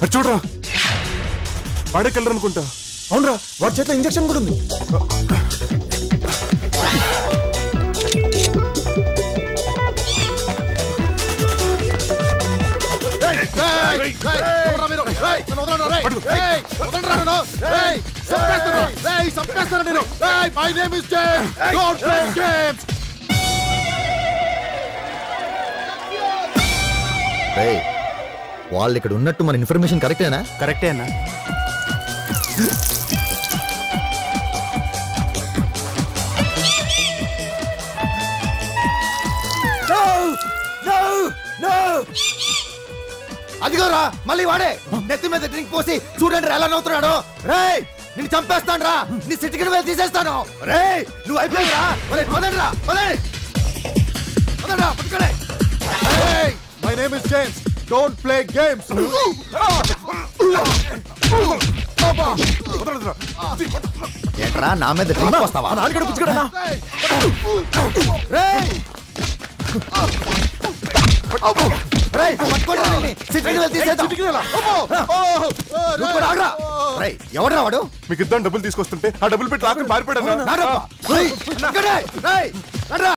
అది చూడరా వాడకెళ్ళరు అనుకుంటా అవునరా వాడి చేతిలో ఇంజక్షన్ కూడా ఉంది my name is James don't play games రేయ్, వాళ్ళు ఇక్కడ ఉన్నట్టు మన ఇన్ఫర్మేషన్ కరెక్టేనా కరెక్టే అన్నా అదిగోరా మళ్ళీ వాడే నెత్తి మీద డ్రింక్ పోసి చూడండి రా ఎలా నవ్వుతున్నాడు రేయ్ నిన్ను చంపేస్తాను రా నీ సిటికి వెళ్ళి తీసేస్తాను రేయ్ నువ్వు అయిపోయిరా పదండి రా పదండి పదండి రా పట్టుకోండి my name is James don't play games ఏంట్రా నా మీద డ్రింక్ పోస్తావా నాన్నగడ పుచ్చుకడనా రేయ్ రేయ్ పట్టుకోండి రా వీళ్ళని. సిటికి వెళ్ళి తీసేద్దాం నువ్వు కూడా ఆగురా. రేయ్ ఎవడ్రా వాడు మీకు ఇద్దరు డబ్బులు తీసుకొస్తుంటే ఆ డబ్బులు పెట్టి రాత్రి పారిపోయాడు నాడప్పా. రేయ్, పట్టుకోండి. రేయ్, రండ్రా.